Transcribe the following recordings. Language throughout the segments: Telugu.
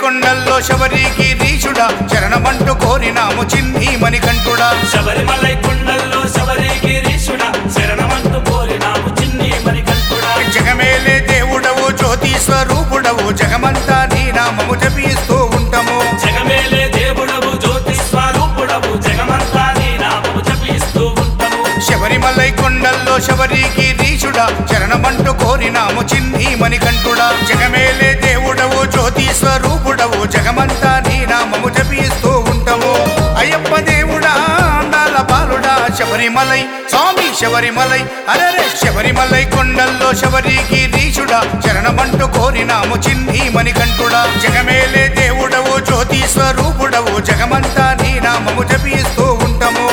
కొండల్లో శబరికి రీషుడా శరణమంటూ కోరినాము చిన్ని మణికంఠుడా శబరిమలై కొండల్లో శబరిగిరీశుడా శరణమంటూ కోరినాము చిన్ని మణికంఠుడా జగమేలే దేవుడవు జ్యోతి స్వరూపుడవు జగమంతా నీ నామము జపిస్తూ ఉంటాము జగమేలే దేవుడవు జ్యోతి స్వరూపుడవు జగమంతా నీ నామము జపిస్తూ ఉంటాము శబరిమలై కొండల్లో శబరికి రీషుడా శరణమంటూ కోరినాము చిన్ని మణికంఠుడా జగమేలే దేవుడవు జ్యోతి స్వరూపుడవు జగమంతా నీ నామము జపిస్తూ ఉంటాము అయ్యప్ప దేవుడా అందాల బాలుడా శబరిమలై స్వామి శబరిమలై అరరే శబరిమలై కొండల్లో శబరికి రీషుడా శరణమంటూ కోరినాము చిన్ని మణికంఠుడా జగమేలే దేవుడవు జ్యోతి స్వరూపుడవు జగమంతా నీ నామము జపిస్తూ ఉంటాము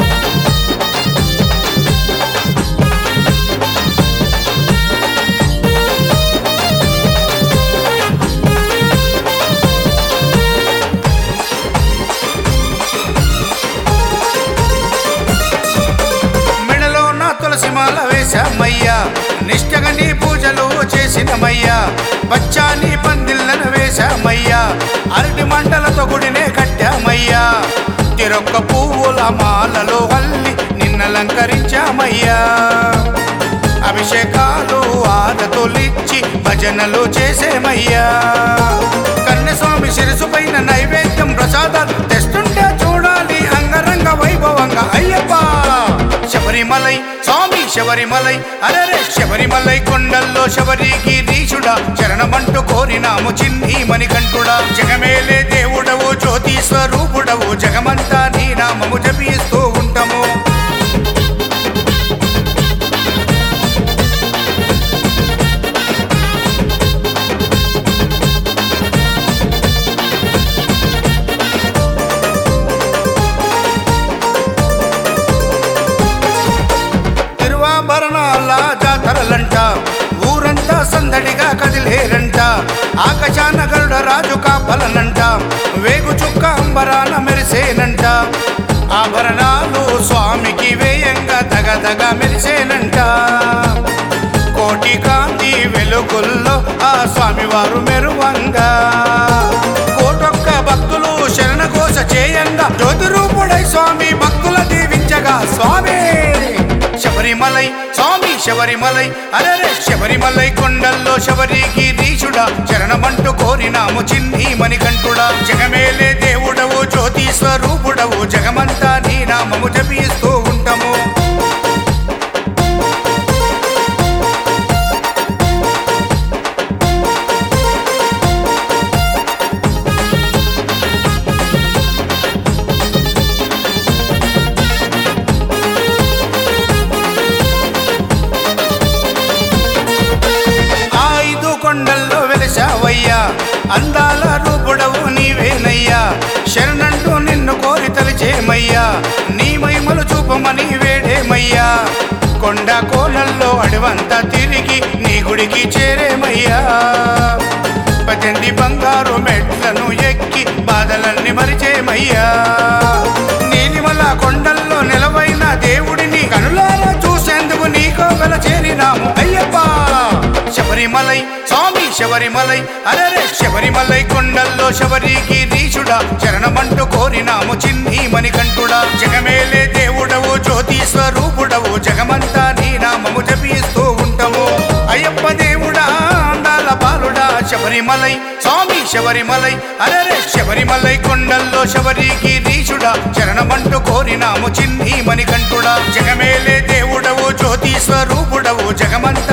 మెడలో నా తులసి మాల వేశామయ్యా నిష్టగా నీ పూజలు చేసినమయ్యా బచ్చాని పందిళ్ళను వేశామయ్యా అరటి మంటలతో గుడినే కట్టామయ్యా తిరొక్క పువ్వుల మాలలో అల్లి నిన్నలంకరించామయ్యా అభిషేకాలు ఆరతులిచ్చి భజనలు చేసేమయ్యా కన్యస్వామి శిరసు పైన నైవేద్యం ప్రసాదాలు తెస్తుంటే చూడాలి అంగరంగ వైభవంగా అయ్యప్ప శబరిమలై స్వామి శబరిమలై అరరే శబరిమలై కొండల్లో శబరికి రీషుడా శరణమంటూ కోరినాము చిన్ని మణికంఠుడా జగమేలే దేవుడవు జ్యోతి స్వరూపుడవు జగమంతా నీ నామము జపిస్తూ ఉంటాము తిరువాభరణాల జాతరలంట ఊరంతా సందడిగా కదిలేరంట ఆకాశాన గరుడ రాజు కాపలనంట వేగు చుక్క అంబరాన మెరిసేనంట ఆభరణాలు స్వామికి వేయంగా దగదగ మెరిసేనంట కోటి కాంతి వెలుగుల్లో ఆ స్వామివారు మెరువంగా కోటొక్క భక్తులు శరణకోశ చేయంగా జ్యోతి రూపుడై స్వామి భక్తుల దీవించగా స్వామి శబరిమలై స్వామి శబరిమలై అరరే శబరిమలై కొండల్లో శబరికి రీషుడా శరణమంటూ కోరినాము చిన్ని మణికంఠుడా జగమేలే దేవుడవు జ్యోతి స్వరూపుడవు జగమంతా నీ నామము జపిస్తూ ఉంటాము ఆ ఐదు కొండల్లో వెలిసావయ్యా అందాల రూపుడవు నీవేనయ్యా శరణంటూ నిన్ను కోరి తలిచేమయ్యా నీ మహిమలు చూపమని వేడేమయ్యా కొండ కోనల్లో అడవంతా తిరిగి నీ గుడికి చేరేమయ్యా పద్దెనిమిది బంగారు మెట్లను ఎక్కి బాధలన్నీ మరిచేమయ్యా నీలిమల కొండల్లో నిలవైన దేవుడిని కనులారా చూసేందుకు నీకో గల చేరినాము అయ్యప్ప శబరిమలై స్వామి శబరిమలై అరరే శబరిమలై కొండల్లో శబరికి రీషుడా శరణమంటూ కోరినాము చిన్ని మణికంఠుడా జగమేలే దేవుడవు జ్యోతి స్వరూపుడవు జగమంతా నీ నామము జపిస్తూ ఉంటాము అయ్యప్ప దేవుడా అందాల బాలుడా శబరిమలై స్వామి శబరిమలై అరరే శబరిమలై కొండల్లో శబరికి రీషుడా శరణమంటూ కోరినాము చిన్ని మణికంఠుడా జగమేలే దేవుడవు జ్యోతి స్వరూపుడవు జగమంతా